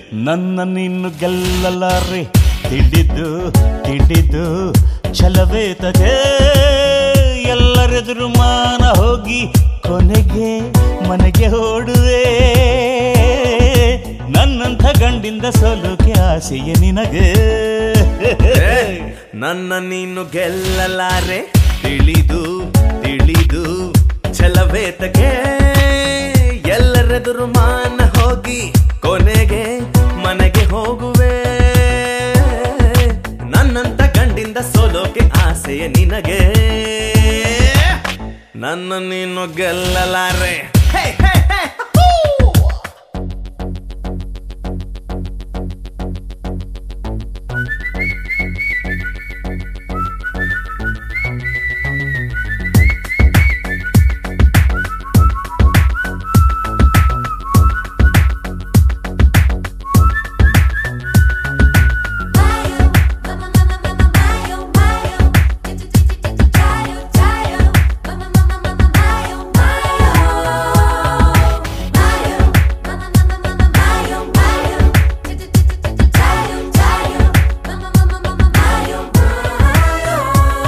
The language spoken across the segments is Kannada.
ನನ್ನ ನೀನು ಗೆಲ್ಲಲಾರೆ ತಿಳಿದು ತಿಳಿದು ಛಲವೇ ತಗೆ ಎಲ್ಲರೆದುರು ಮಾನ ಹೋಗಿ ಕೊನೆಗೆ ಮನೆಗೆ ಓಡುವೆ ನನ್ನಂಥ ಗಂಡಿಂದ ಸೋಲೋಕೆ ಆಸೆಯೇ ನಿನಗೆ ನನ್ನ ನೀನು ಗೆಲ್ಲಲಾರೆ ತಿಳಿದು ತಿಳಿದು ಛಲವೇತಕ್ಕೆ ಎಲ್ಲರೆದುರು ಮಾನ ಹೋಗಿ ಕೊನೆಗೆ ಮನೆಗೆ ಹೋಗುವೆ ನನ್ನಂತ ಗಂಡಿಂದ ಸೋಲೋಕೆ ಆಸೆಯ ನಿನಗೆ ನನ್ನ ನೀನು ಗೆಲ್ಲಲಾರೆ ಹೇ, ಹೇ, ಹೇ, ಹೂ! Mayo, mama mama mama mayo mayo, chayo chayo, mama mama mama mayo mayo, mayo, mama mama mama mayo mayo, chayo chayo, mama mama mama mayo mayo.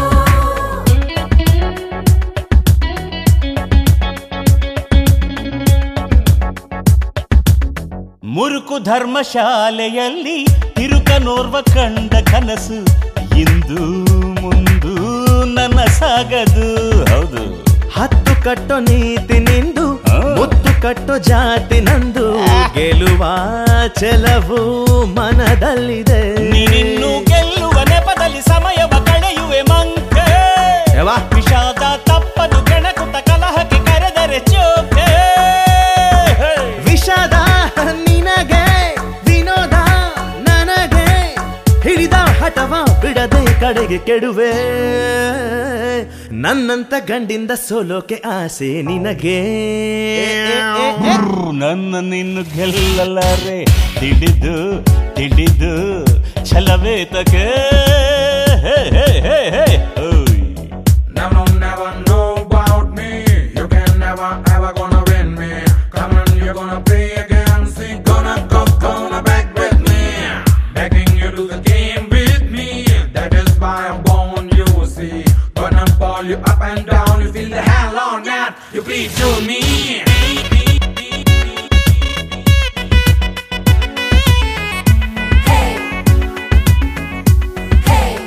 ಮುರುಕು ಧರ್ಮಶಾಲೆಯಲ್ಲಿ ತಿರುಕನೋರ್ವ ಕಂಡ ಕನಸು ಇಂದು ಮುಂದು ನನ್ನ ಸಾಗದು ಹೌದು ಹತ್ತು ಕಟ್ಟೋ ನೀತಿ ನಿಂದು ಆ. ಮುತ್ತು ಕಟ್ಟೋ ಜಾತಿ ನಂದು ಗೆಲುವ ಚೆಲವು ಮನದಲ್ಲಿದೆ ನೀನಿನ್ನು ಗೆಲ್ಲುವ ನೆಪದಲ್ಲಿ ಸಮಯವ ಕಳೆಯುವೆ ಮಂಕೆ ಯವ್ವ. ವಿಷಾದ ತಪ್ಪದು ಕೆಣಕುತ್ತ ಕಲಹಕ್ಕೆ ಕರೆದರೆ ಚೋಕೆ ವಿಷಾದ ನಿನಗೆ ವಿನೋದ ನನಗೆ ಹಿಡಿದ ಹಠವ ಬಿಡದೆ ಕಡೆಗೆ ಕೆಡುವೆ ನನ್ನಂತ ಗಂಡಿಂದ ಸೋಲೋಕೆ ಆಸೆ ನಿನಗೆ ಬ್ರ್, ನನ್ನ ನಿನ್ನು ಗೆಲ್ಲಲಾರೆ ತಿಳಿದು ತಿಳಿದು ಛಲವೇತಕ್ಕೆ ಹೇ, ಹೇ, ಹೇ, ಹೇ, ಓಯ್. Never, never know about me. You can never ever gonna win me. Come on, you're gonna play again. See, gonna go, gonna back with me. Begging you to the game with me. That is why I'm born, you see. Gonna ball you up and down. You feel the hell on that. You please to me. Hey, hey.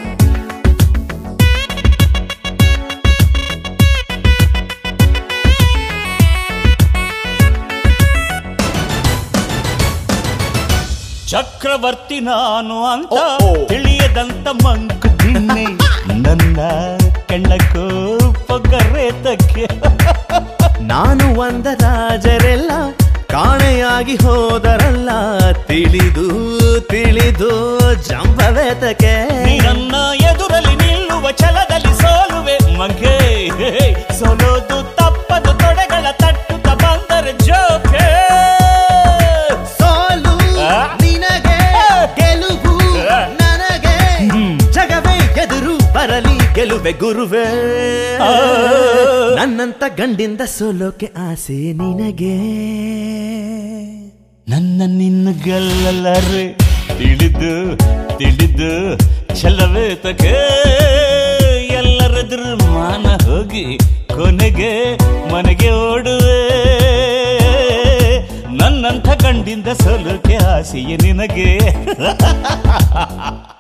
ಚಕ್ರವರ್ತಿ ನಾನು ಅಂತ ಓ, ಓ. ತಿಳಿಯದಂತ ಮಂಕು ತಿನ್ನೆ ನನ್ನ ಕಣ್ಣಕ್ಕೂ ಪೊಗರೇತಕ್ಕೆ ನಾನು ಒಂದ ರಾಜರೆಲ್ಲ ಕಾಣೆಯಾಗಿ ಹೋದರಲ್ಲ ತಿಳಿದು ತಿಳಿದು ಜಂಬವೇತಕ್ಕೆ ನೀ ನನ್ನ ಎದುರಲ್ಲಿ ನಿಲ್ಲುವ ಛಲದಲ್ಲಿ ಸೋಲುವೆ ಮಂಗೆ ಸೋಲೋದು ತಪ್ಪದು ತೊಡೆಗಳ ತಟ್ಟುತ್ತ ಬಂದರೆ ಜೋಕೆ ಸೋಲು ಆ? ನಿನಗೆ ಗೆಲುವು ಆ? ನನಗೆ ಜಗವೇ ಎದುರು ಬರಲಿ ಗೆಲುವೆ ಗುರುವೇ ಆ. ನನ್ನಂತ ಗಂಡಿಂದ ಸೋಲೋಕೆ ಆಸೆ ನಿನಗೆ ನನ್ನ ನಿನ್ನ ಗೆಲ್ಲಲಾರೆ ತಿಳಿದು ತಿಳಿದು ಛಲವೇತಕ್ಕೆ ಎಲ್ಲರೆದುರು ಮಾನ ಹೋಗಿ ಕೊನೆಗೆ ಮನೆಗೆ ಓಡುವೆ ನನ್ನಂಥ ಗಂಡಿಂದ ಸೋಲೋಕೆ ಆಸೆಯೇ ನಿನಗೆ